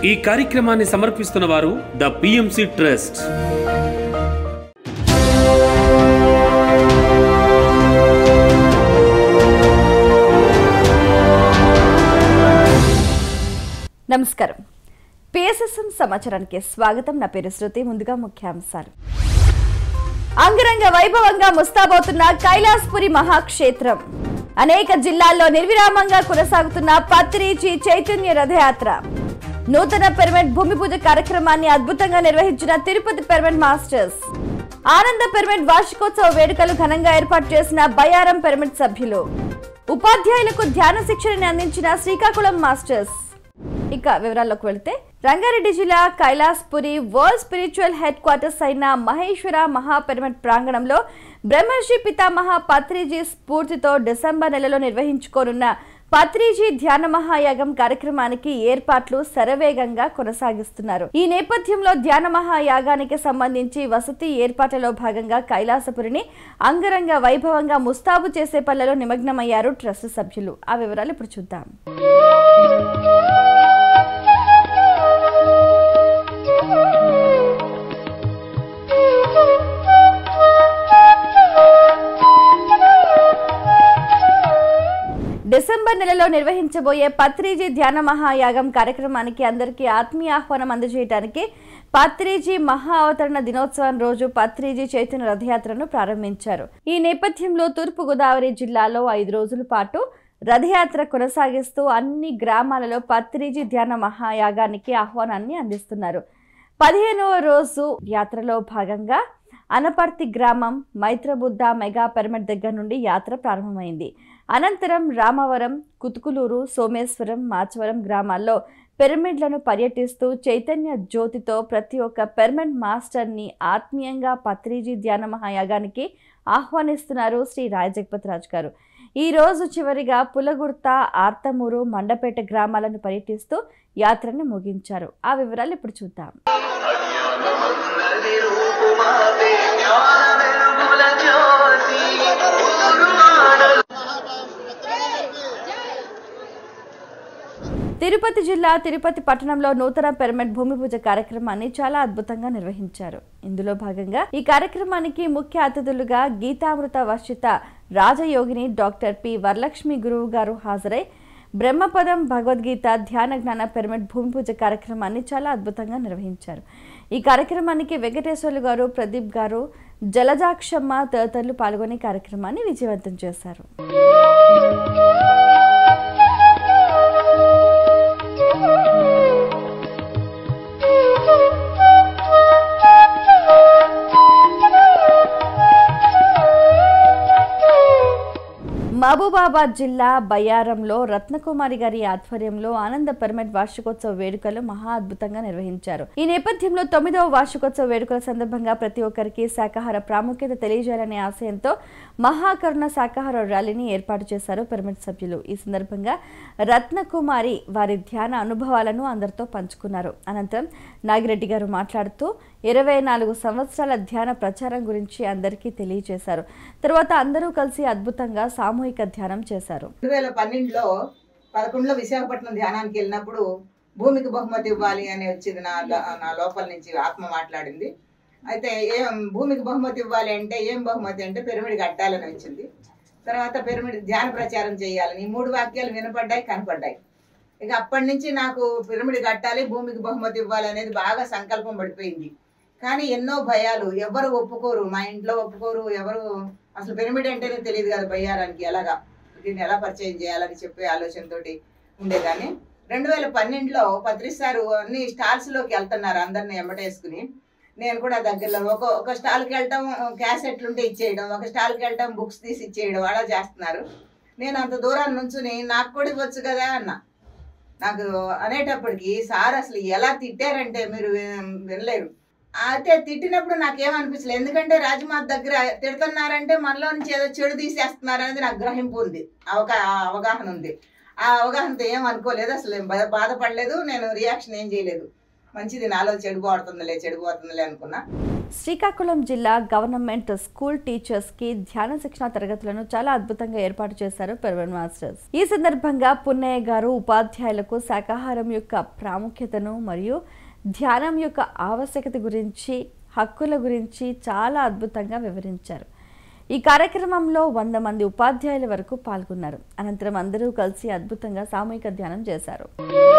ఈ కార్యక్రమాన్ని సమర్పిస్తున్న వారు ద పిఎంసి ట్రస్ట్ నమస్కారం పిఎస్ఎస్ఎం సమాచారానికి స్వాగతం నా పేరు శృతి ముందుగా ముఖ్యాంశాలు అంగరంగ వైభవంగా ముస్తాబవుతున్న కైలాస్పురి మహాక్షేత్రం అనేక జిల్లాల్లో నిర్విరామంగా కొనసాగుతున్న పత్రిజీ చైతన్య రథయాత్ర నూతన పిరమిడ్ భూమి పూజ కార్యక్రమాన్ని అద్భుతంగా నిర్వహించిన తిరుపతి పిరమిడ్ మాస్టర్స్ ఆనంద పిరమిడ్ వార్షికోత్సవ వేడుకలు ఘనంగా ఏర్పాటు చేసిన బయారం పిరమిడ్ సభ్యులు ఉపాధ్యాయులకు ధ్యాన శిక్షణని అందించిన శ్రీకాకుళం మాస్టర్స్ ఇక వివరాల్లోకి వెళితే రంగారెడ్డి జిల్లా Kailaspuri world spiritual headquarters అయిన మహేశ్వర మహాపిరమిడ్ ప్రాంగణంలో బ్రహ్మర్షి పితామహ పత్రిజీ స్ఫూర్తితో డిసెంబర్ నెలలో నిర్వహించుకోనున్న పత్రిజీ ధ్యాన మహాయాగం కార్యక్రమానికి ఏర్పాట్లు శరవేగంగా కొనసాగిస్తున్నారు ఈ నేపథ్యంలో ధ్యాన మహాయాగానికి సంబంధించి వసతి ఏర్పాట్లలో భాగంగా కైలాసపురిని అంగరంగ వైభవంగా ముస్తాబు చేసే పనులలో నిమగ్నమయ్యారు ట్రస్ట్ సభ్యులు ఆ వివరాలు ఇప్పుడు చూద్దాం డిసెంబర్ నెలలో నిర్వహించబోయే పత్రిజీ ధ్యాన మహాయాగం కార్యక్రమానికి అందరికీ ఆత్మీయ ఆహ్వానం అందజేయడానికి పత్రిజీ మహా అవతరణ దినోత్సవం రోజు పత్రిజీ చైతన్య రథయాత్రను ప్రారంభించారు ఈ నేపథ్యంలో తూర్పు గోదావరి జిల్లాలో ఐదు రోజుల పాటు రథయాత్ర కొనసాగిస్తూ అన్ని గ్రామాలలో పత్రిజీ ధ్యాన మహాయాగానికి ఆహ్వానాన్ని అందిస్తున్నారు పదిహేనవ రోజు యాత్రలో భాగంగా అనపర్తి గ్రామం మైత్రబుద్ధ మెగా పిరమిడ్ దగ్గర నుండి యాత్ర ప్రారంభమైంది అనంతరం రామవరం కుతుకులూరు సోమేశ్వరం మాచవరం గ్రామాల్లో పిరమిడ్లను పర్యటిస్తూ చైతన్య జ్యోతితో ప్రతి ఒక్క పిరమిడ్ మాస్టర్ని ఆత్మీయంగా పత్రిజీ ధ్యాన మహాయాగానికి ఆహ్వానిస్తున్నారు శ్రీ రాయజగపతి రాజు గారు ఈ రోజు చివరిగా పులగుర్త ఆర్తమూరు మండపేట గ్రామాలను పర్యటిస్తూ యాత్రను ముగించారు ఆ వివరాలు ఇప్పుడు చూద్దాం రూపుమాపే జ్ఞాన వెలుగుల జ్యోతి ఉసురువాడలు తిరుపతి జిల్లా తిరుపతి పట్టణంలో నూతన పిరమిడ్ భూమి పూజ కార్యక్రమాన్ని చాలా అద్భుతంగా నిర్వహించారు ఇందులో భాగంగా ఈ కార్యక్రమానికి ముఖ్య అతిథులుగా గీతామృత వర్షిత రాజయోగిని డాక్టర్ పి వరలక్ష్మి గురువు గారు హాజరై బ్రహ్మపదం భగవద్గీత ధ్యాన జ్ఞాన పిరమిడ్ భూమి పూజ కార్యక్రమాన్ని చాలా అద్భుతంగా నిర్వహించారు ఈ కార్యక్రమానికి వెంకటేశ్వర్లు గారు ప్రదీప్ గారు జలజాక్షమ్మ తదితరులు పాల్గొని కార్యక్రమాన్ని విజయవంతం చేశారు మహబూబాబాద్ జిల్లా బయ్యారంలో రత్నకుమారి గారి ఆధ్వర్యంలో ఆనంద పిరమిడ్ వార్షికోత్సవ వేడుకలు మహా అద్భుతంగా నిర్వహించారు ఈ నేపథ్యంలో తొమ్మిదవ వార్షికోత్సవ వేడుకల సందర్భంగా ప్రతి ఒక్కరికి శాకాహార ప్రాముఖ్యత తెలియజేయాలనే ఆశయంతో మహాకరుణ శాకాహార ర్యాలీని ఏర్పాటు చేశారు పిరమిడ్ సభ్యులు ఈ సందర్భంగా రత్నకుమారి వారి ధ్యాన అనుభవాలను అందరితో పంచుకున్నారు అనంతరం నాగిరెడ్డి గారు మాట్లాడుతూ ఇరవై నాలుగు సంవత్సరాల ధ్యాన ప్రచారం గురించి అందరికీ తెలియజేశారు తర్వాత అందరూ కలిసి అద్భుతంగా సామూహిక ధ్యానం చేశారు రెండు వేల పన్నెండులో పదకొండులో విశాఖపట్నం ధ్యానానికి వెళ్ళినప్పుడు భూమికి బహుమతి ఇవ్వాలి అని వచ్చింది నా నా లోపల నుంచి ఆత్మ మాట్లాడింది అయితే ఏం భూమికి బహుమతి ఇవ్వాలి అంటే ఏం బహుమతి అంటే పిరమిడ్ కట్టాలని వచ్చింది తర్వాత పిరమిడ్ ధ్యాన ప్రచారం చేయాలని ఈ మూడు వాక్యాలు వినపడ్డాయి కనపడ్డాయి ఇక అప్పటి నుంచి నాకు పిరమిడ్ కట్టాలి భూమికి బహుమతి ఇవ్వాలి అనేది బాగా సంకల్పం పడిపోయింది కానీ ఎన్నో భయాలు ఎవరు ఒప్పుకోరు మా ఇంట్లో ఒప్పుకోరు ఎవరు అసలు పిరమిడ్ అంటేనే తెలియదు కదా బయ్యారానికి ఎలాగా దీన్ని ఎలా పరిచయం చేయాలని చెప్పే ఆలోచనతోటి ఉండేదాన్ని రెండు వేల పన్నెండులో పత్రిసారు అన్ని స్టాల్స్ లోకి వెళ్తున్నారు అందరిని ఎమ్మటేసుకుని నేను కూడా దగ్గరలో ఒక ఒక స్టాల్కి వెళ్ళటం క్యాసెట్లు ఉంటే ఇచ్చేయడం ఒక స్టాల్కి వెళ్ళటం బుక్స్ తీసి ఇచ్చేయడం అలా చేస్తున్నారు నేను అంత దూరాన్ని నుంచుని నాకు కూడా ఇవ్వచ్చు కదా అన్న నాకు అనేటప్పటికి సార్ అసలు ఎలా తిట్టారంటే మీరు విన- వినలేరు అయితే తిట్టినప్పుడు నాకేమనిపించలేదు ఎందుకంటే రాజమాత దగ్గర తిడుతున్నారంటే మనలో నుంచి ఏదో చెడు తీసేస్తున్నారు అనేది నాకు గ్రహింపు ఉంది అవగా ఆ అవగాహన ఉంది ఆ అవగాహనతో ఏం అనుకోలేదు అసలు ఏం బా- బాధపడలేదు నేను రియాక్షన్ ఏం చేయలేదు మంచిది నాలో చెడిపోతుందిలే చెడిపోతుందిలే అనుకున్నా శ్రీకాకుళం జిల్లా గవర్నమెంట్ స్కూల్ టీచర్స్ కి ధ్యాన శిక్షణ తరగతులను చాలా అద్భుతంగా ఏర్పాటు చేశారు పెర్వన్ మాస్టర్స్ ఈ సందర్భంగా పున్నయ్య గారు ఉపాధ్యాయులకు శాకాహారం యొక్క ప్రాముఖ్యతను మరియు ధ్యానం యొక్క ఆవశ్యకత గురించి హక్కుల గురించి చాలా అద్భుతంగా వివరించారు ఈ కార్యక్రమంలో వంద మంది ఉపాధ్యాయుల వరకు పాల్గొన్నారు అనంతరం అందరూ కలిసి అద్భుతంగా సామూహిక ధ్యానం చేశారు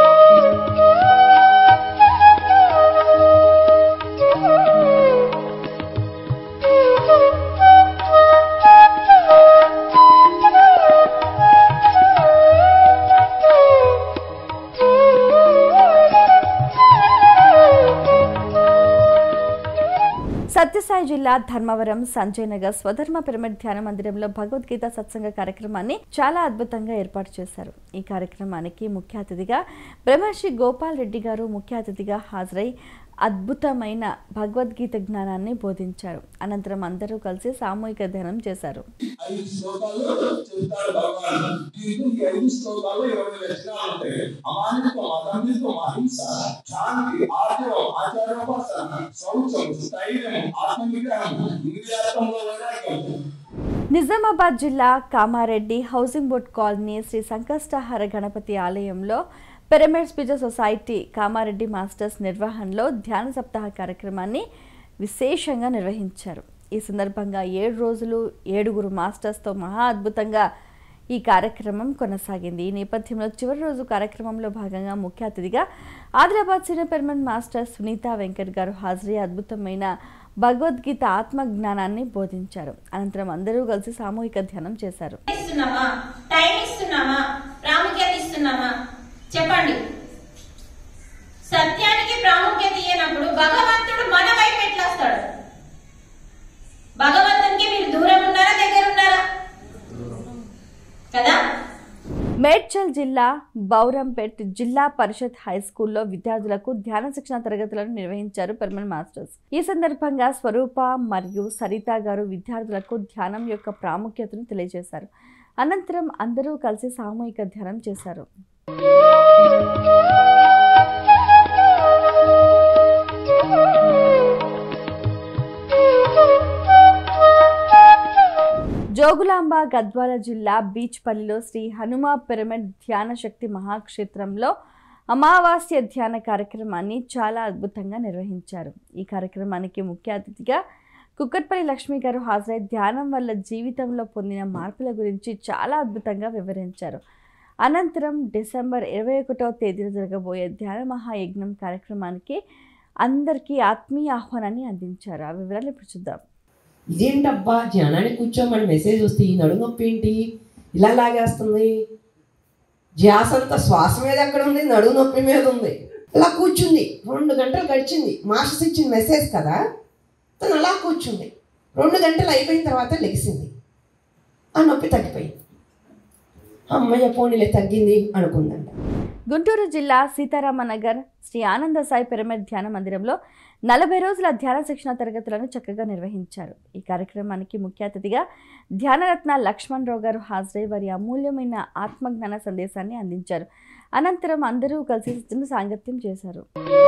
సత్యసాయి జిల్లా ధర్మవరం సంజయ్ నగర్ స్వధర్మ పిరమిడ్ ధ్యాన మందిరంలో భగవద్గీత సత్సంగ కార్యక్రమాన్ని చాలా అద్భుతంగా ఏర్పాటు చేశారు ఈ కార్యక్రమానికి ముఖ్య అతిథిగా బ్రహ్మర్షి గోపాల్ రెడ్డి గారు ముఖ్య అతిథిగా హాజరై అద్భుతమైన భగవద్గీత జ్ఞానాన్ని బోధించారు అనంతరం అందరూ కలిసి సామూహిక ధ్యానం చేశారు ఐదు శ్లోకాలు చెప్తాడు భగవాన్ దీంతో ఈ ఐదు శ్లోకాలు ఇరవై లక్షణాలు ఉంటాయి అమానిత్వం అదంభిత్వం అహింస శాంతి ఆర్జవం ఆచారోపాసన శౌచం స్థైర్యం ఆత్మనిగ్రహం ఇంద్రియాత్మంలో వైరాగ్యం నిజామాబాద్ జిల్లా Kamareddy housing board colony Shri సంకష్టహార గణపతి ఆలయంలో pyramid spiritual society Kamareddy masters నిర్వహణలో ధ్యాన సప్తాహ కార్యక్రమాన్ని విశేషంగా నిర్వహించారు ఈ సందర్భంగా ఏడు రోజులు ఏడుగురు మాస్టర్స్తో మహా అద్భుతంగా ఈ కార్యక్రమం కొనసాగింది ఈ నేపథ్యంలో చివరి రోజు కార్యక్రమంలో భాగంగా ముఖ్య అతిథిగా Adilabad senior permanent master Sunitha Venkat garu హాజరై అద్భుతమైన భగవద్గీత ఆత్మ జ్ఞానాన్ని బోధించారు అనంతరం అందరూ కలిసి సామూహిక ధ్యానం చేశారు ఇస్తున్నామా టైం ఇస్తున్నామా ప్రాముఖ్యత ఇస్తున్నామా చెప్పండి సత్యానికి ప్రాముఖ్యత ఇయ్యనప్పుడు భగవంతుడు మన వైపు ఎట్లా వస్తాడు భగవంతునికి మీరు దూరం ఉన్నారా దగ్గర ఉన్నారా కదా మేడ్చల్ జిల్లా బౌరంపేట్ జిల్లా పరిషత్ హై స్కూల్లో విద్యార్థులకు ధ్యాన శిక్షణ తరగతులను నిర్వహించారు పెర్మనెంట్ మాస్టర్స్ ఈ సందర్భంగా స్వరూప మరియు సరిత గారు విద్యార్థులకు ధ్యానం యొక్క ప్రాముఖ్యతను తెలియజేశారు అనంతరం అందరూ కలిసి సామూహిక ధ్యానం చేశారు జోగులాంబ గద్వాల జిల్లా బీచ్పల్లిలో శ్రీ హనుమ పిరమిడ్ ధ్యాన శక్తి మహాక్షేత్రంలో అమావాస్య ధ్యాన కార్యక్రమాన్ని చాలా అద్భుతంగా నిర్వహించారు ఈ కార్యక్రమానికి ముఖ్య అతిథిగా కుక్కట్పల్లి లక్ష్మి గారు హాజరై ధ్యానం వల్ల జీవితంలో పొందిన మార్పుల గురించి చాలా అద్భుతంగా వివరించారు అనంతరం డిసెంబర్ ఇరవై ఒకటో తేదీన జరగబోయే ధ్యాన మహాయజ్ఞం కార్యక్రమానికి అందరికీ ఆత్మీయ ఆహ్వానాన్ని అందించారు ఆ వివరాలు ఇప్పుడు చూద్దాం ఇదేంటబ్బా ధ్యానానికి కూర్చోమని మెసేజ్ వస్తే ఈ నడుము నొప్పి ఏంటి ఇలా లాగేస్తుంది ధ్యాస అంతా శ్వాస మీద ఎక్కడ ఉంది నడుము నొప్పి మీద ఉంది ఇలా కూర్చుంది రెండు గంటలు గడిచింది మాస్టర్స్ ఇచ్చిన మెసేజ్ కదా తను అలా కూర్చుంది రెండు గంటలు అయిపోయిన తర్వాత లెగిసింది ఆ నొప్పి తగ్గిపోయింది అమ్మయ్య పోనీలే తగ్గింది అనుకుందంట గుంటూరు జిల్లా సీతారామనగర్ శ్రీ ఆనంద సాయి పిరమిడ్ ధ్యాన మందిరంలో నలభై రోజుల ధ్యాన శిక్షణ తరగతులను చక్కగా నిర్వహించారు ఈ కార్యక్రమానికి ముఖ్య అతిథిగా ధ్యానరత్న లక్ష్మణ్ రావు గారు హాజరై వారి అమూల్యమైన ఆత్మజ్ఞాన సందేశాన్ని అందించారు అనంతరం అందరూ కలిసి చిన్న సాంగత్యం చేశారు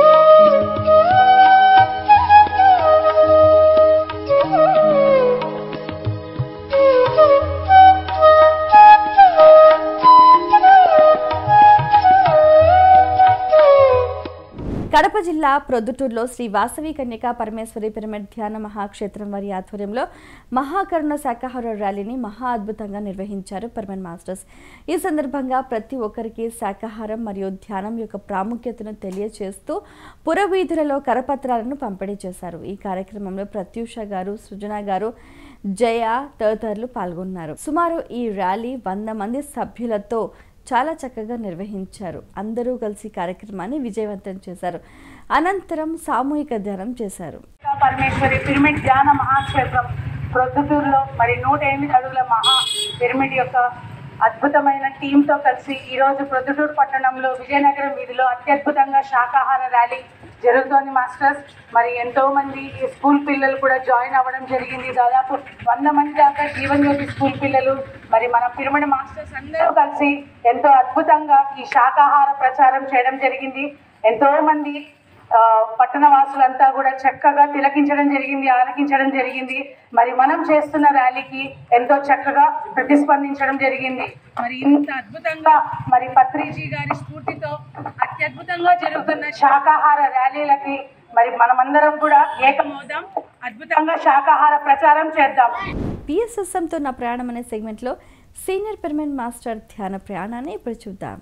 కడప జిల్లా ప్రొద్దుటూరులో శ్రీ వాసవి కన్యకా పరమేశ్వరి పిరమిడ్ ధ్యాన మహాక్షేత్రం వారి ఆధ్వర్యంలో మహాకరుణ శాకాహార ర్యాలీని మహా అద్భుతంగా నిర్వహించారు పర్మనెంట్ మాస్టర్స్ ఈ సందర్భంగా ప్రతి ఒక్కరికి శాకాహారం మరియు ధ్యానం యొక్క ప్రాముఖ్యతను తెలియచేస్తూ పురవీధులలో కరపత్రాలను పంపిణీ చేశారు ఈ కార్యక్రమంలో ప్రత్యూష గారు సృజన గారు జయ తదితరులు పాల్గొన్నారు సుమారు ఈ ర్యాలీ వంద మంది సభ్యులతో చాలా చక్కగా నిర్వహించారు అందరూ కలిసి కార్యక్రమాన్ని విజయవంతం చేశారు అనంతరం సామూహిక ధ్యానం చేశారు పరమేశ్వరి పిరమిడ్ ధ్యాన మహాక్షేత్రం ప్రొద్దుటూరులో మరి నూట ఎనిమిది అడుగుల మహా పిరమిడ్ యొక్క అద్భుతమైన టీంతో కలిసి ఈరోజు ప్రొద్దుటూరు పట్టణంలో విజయనగరం వీధిలో అత్యద్భుతంగా శాకాహార ర్యాలీ జరుగుతోంది మాస్టర్స్ మరి ఎంతో మంది ఈ స్కూల్ పిల్లలు కూడా జాయిన్ అవ్వడం జరిగింది దాదాపు వంద మంది దాకా జీవన్ జ్యోతి స్కూల్ పిల్లలు మరి మన పిరమిడ్ మాస్టర్స్ అందరూ కలిసి ఎంతో అద్భుతంగా ఈ శాకాహార ప్రచారం చేయడం జరిగింది ఎంతో మంది ఆ, పట్టణ వాసులంతా కూడా చక్కగా తిలకించడం జరిగింది ఆలకించడం జరిగింది మరి మనం చేస్తున్న ర్యాలీకి ఎంతో చక్కగా ప్రతిస్పందించడం జరిగింది మరి ఇంత అద్భుతంగా మరి పత్రిజీ గారి స్ఫూర్తితో అత్యద్భుతంగా జరుగుతున్న శాకాహార ర్యాలీలకి మరి మనమందరం కూడా ఏకమవుదాం అద్భుతంగా శాకాహార ప్రచారం చేద్దాం పిఎస్ఎస్ఎంతో నా ప్రయాణం అనే సెగ్మెంట్లో సీనియర్ పిరమిడ్ మాస్టర్ ధ్యాన ప్రయాణాన్ని ఇప్పుడు చూద్దాం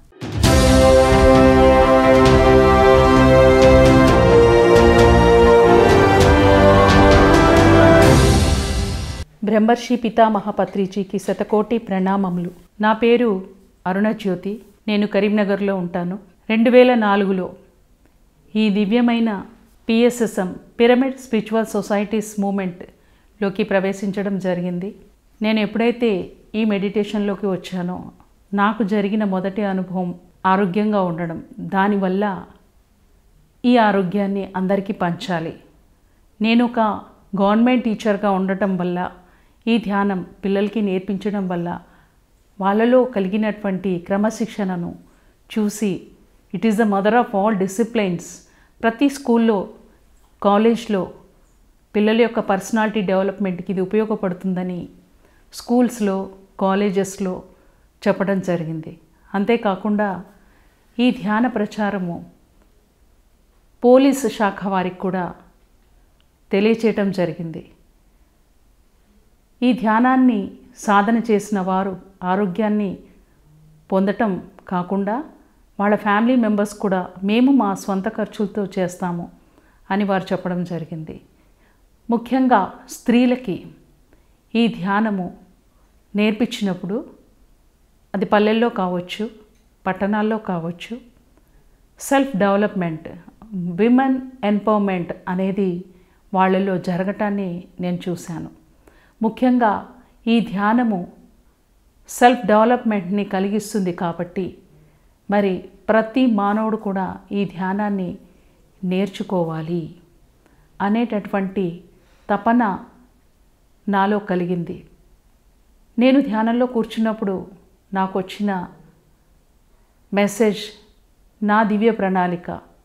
బ్రహ్మర్షి పితామహ పత్రిజీకి శతకోటి ప్రణామములు నా పేరు అరుణజ్యోతి నేను కరీంనగర్లో ఉంటాను రెండు వేల నాలుగులో ఈ దివ్యమైన పిఎస్ఎస్ఎం పిరమిడ్ స్పిరిచువల్ సొసైటీస్ మూమెంట్లోకి ప్రవేశించడం జరిగింది నేను ఎప్పుడైతే ఈ మెడిటేషన్లోకి వచ్చానో నాకు జరిగిన మొదటి అనుభవం ఆరోగ్యంగా ఉండడం దానివల్ల ఈ ఆరోగ్యాన్ని అందరికీ పంచాలి నేను ఒక గవర్నమెంట్ టీచర్గా ఉండటం వల్ల ఈ ధ్యానం పిల్లలకి నేర్పించడం వల్ల వాళ్ళలో కలిగినటువంటి క్రమశిక్షణను చూసి it is the mother of all disciplines ప్రతి స్కూల్లో కాలేజ్లో పిల్లల యొక్క పర్సనాలిటీ డెవలప్మెంట్కి ఇది ఉపయోగపడుతుందని స్కూల్స్లో కాలేజెస్లో చెప్పడం జరిగింది అంతేకాకుండా ఈ ధ్యాన ప్రచారము పోలీసు శాఖ వారికి కూడా తెలియచేయటం జరిగింది ఈ ధ్యానాన్ని సాధన చేసిన వారు ఆరోగ్యాన్ని పొందటం కాకుండా వాళ్ళ ఫ్యామిలీ మెంబర్స్ కూడా మేము మా స్వంత ఖర్చులతో చేస్తాము అని వారు చెప్పడం జరిగింది ముఖ్యంగా స్త్రీలకి ఈ ధ్యానము నేర్పించినప్పుడు అది పల్లెల్లో కావచ్చు పట్టణాల్లో కావచ్చు సెల్ఫ్ డెవలప్మెంట్ విమెన్ ఎంపవర్మెంట్ అనేది వాళ్ళలో జరగటాన్ని నేను చూశాను ముఖ్యంగా ఈ ధ్యానము సెల్ఫ్ డెవలప్మెంట్ని కలిగిస్తుంది కాబట్టి మరి ప్రతి మానవుడు కూడా ఈ ధ్యానాన్ని నేర్చుకోవాలి అనేటటువంటి తపన నాలో కలిగింది నేను ధ్యానంలో కూర్చున్నప్పుడు నాకు వచ్చిన మెసేజ్ నా దివ్య ప్రణాళిక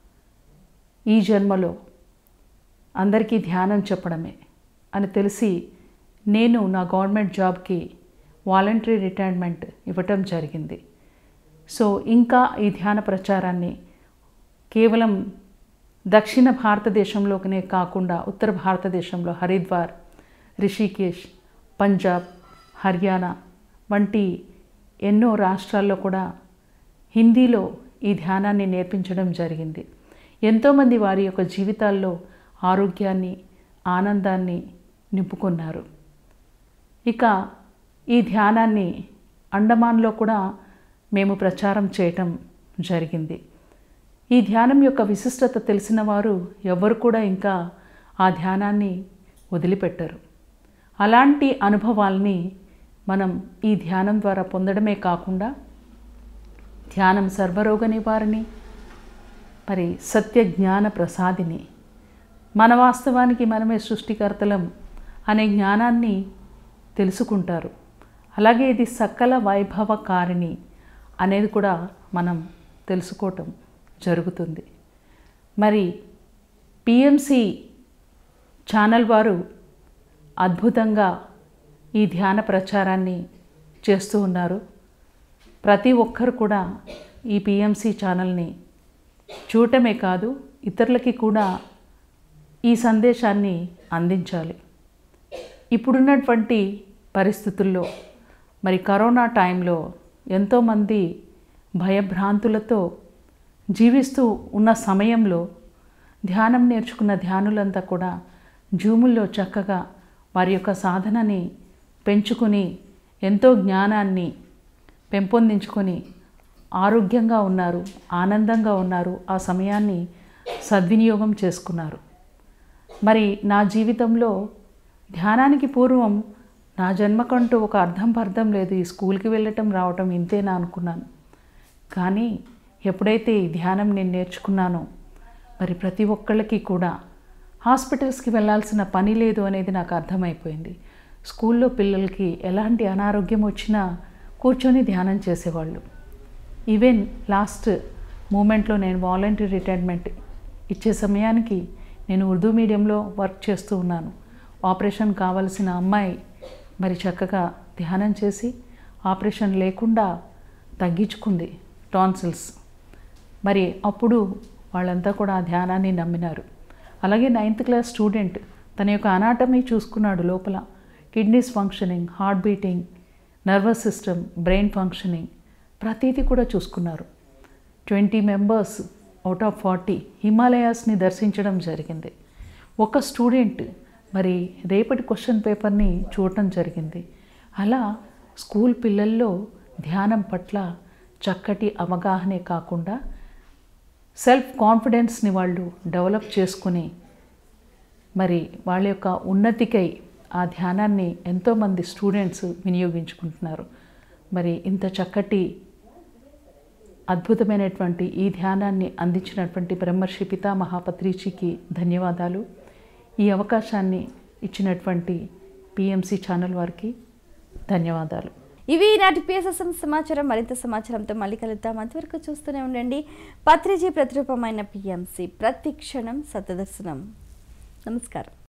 ఈ జన్మలో అందరికీ ధ్యానం చెప్పడమే అని తెలిసి నేను నా గవర్నమెంట్ జాబ్కి వాలంటరీ రిటైర్మెంట్ ఇవ్వటం జరిగింది సో ఇంకా ఈ ధ్యాన ప్రచారాన్ని కేవలం దక్షిణ భారతదేశంలోనే కాకుండా ఉత్తర భారతదేశంలో హరిద్వార్ రిషికేష్ పంజాబ్ హర్యానా వంటి ఎన్నో రాష్ట్రాల్లో కూడా హిందీలో ఈ ధ్యానాన్ని నేర్పించడం జరిగింది ఎంతోమంది వారి యొక్క జీవితాల్లో ఆరోగ్యాన్ని ఆనందాన్ని నింపుకున్నారు ఇక ఈ ధ్యానాన్ని అండమాన్లో కూడా మేము ప్రచారం చేయటం జరిగింది ఈ ధ్యానం యొక్క విశిష్టత తెలిసిన వారు ఎవరు కూడా ఇంకా ఆ ధ్యానాన్ని వదిలిపెట్టరు అలాంటి అనుభవాల్ని మనం ఈ ధ్యానం ద్వారా పొందడమే కాకుండా ధ్యానం సర్వరోగ నివారణి మరి సత్య జ్ఞాన ప్రసాదిని మన వాస్తవానికి మనమే సృష్టికర్తలం అనే జ్ఞానాన్ని తెలుసుకుంటారు అలాగే ఇది సకల వైభవకారిణి అనేది కూడా మనం తెలుసుకోవటం జరుగుతుంది మరి పిఎంసి ఛానల్ వారు అద్భుతంగా ఈ ధ్యాన ప్రచారాన్ని చేస్తూ ఉన్నారు ప్రతి ఒక్కరు కూడా ఈ పిఎంసి ఛానల్ని చూడటమే కాదు ఇతరులకి కూడా ఈ సందేశాన్ని అందించాలి ఇప్పుడున్నటువంటి పరిస్థితుల్లో మరి కరోనా టైంలో ఎంతోమంది భయభ్రాంతులతో జీవిస్తూ ఉన్న సమయంలో ధ్యానం నేర్చుకున్న ధ్యానులంతా కూడా జూముల్లో చక్కగా వారి యొక్క సాధనని పెంచుకుని ఎంతో జ్ఞానాన్ని పెంపొందించుకొని ఆరోగ్యంగా ఉన్నారు ఆనందంగా ఉన్నారు ఆ సమయాన్ని సద్వినియోగం చేసుకున్నారు మరి నా జీవితంలో ధ్యానానికి పూర్వం నా జన్మకంటూ ఒక అర్థం పర్థం లేదు ఈ స్కూల్కి వెళ్ళటం రావటం ఇంతేనా అనుకున్నాను కానీ ఎప్పుడైతే ఈ ధ్యానం నేను నేర్చుకున్నానో మరి ప్రతి ఒక్కళ్ళకి కూడా హాస్పిటల్స్కి వెళ్ళాల్సిన పని లేదు అనేది నాకు అర్థమైపోయింది స్కూల్లో పిల్లలకి ఎలాంటి అనారోగ్యం వచ్చినా కూర్చొని ధ్యానం చేసేవాళ్ళు ఈవెన్ లాస్ట్ మూమెంట్లో నేను వాలంటీర్ రిటైర్మెంట్ ఇచ్చే సమయానికి నేను ఉర్దూ మీడియంలో వర్క్ చేస్తూ ఉన్నాను ఆపరేషన్ కావలసిన అమ్మాయి మరి చక్కగా ధ్యానం చేసి ఆపరేషన్ లేకుండా తగ్గించుకుంది టాన్సిల్స్ మరి అప్పుడు వాళ్ళంతా కూడా ఆ ధ్యానాన్ని నమ్మినారు అలాగే నైన్త్ క్లాస్ స్టూడెంట్ తన యొక్క అనాటమీ చూసుకున్నాడు లోపల kidneys functioning heart beating nervous system brain functioning ప్రతీది కూడా చూసుకున్నారు twenty members out of forty హిమాలయాస్ని దర్శించడం జరిగింది ఒక స్టూడెంట్ మరి రేపటి క్వశ్చన్ పేపర్ని చూడటం జరిగింది అలా స్కూల్ పిల్లల్లో ధ్యానం పట్ల చక్కటి అవగాహనే కాకుండా సెల్ఫ్ కాన్ఫిడెన్స్ని వాళ్ళు డెవలప్ చేసుకుని మరి వాళ్ళ యొక్క ఉన్నతికై ఆ ధ్యానాన్ని ఎంతోమంది స్టూడెంట్స్ వినియోగించుకుంటున్నారు మరి ఇంత చక్కటి అద్భుతమైనటువంటి ఈ ధ్యానాన్ని అందించినటువంటి బ్రహ్మర్షి పితామహాపత్రిజీకి ధన్యవాదాలు ఈ అవకాశాన్ని ఇచ్చినటువంటి పిఎంసి ఛానల్ వారికి ధన్యవాదాలు ఇవి ఈనాటి పిఎస్ఎస్ఎం సమాచారం మరింత సమాచారంతో మళ్ళీ కలుద్దాం అంతవరకు చూస్తూనే ఉండండి పత్రిజీ ప్రతిరూపమైన పిఎంసి ప్రతి క్షణం సత్యదర్శనం నమస్కారం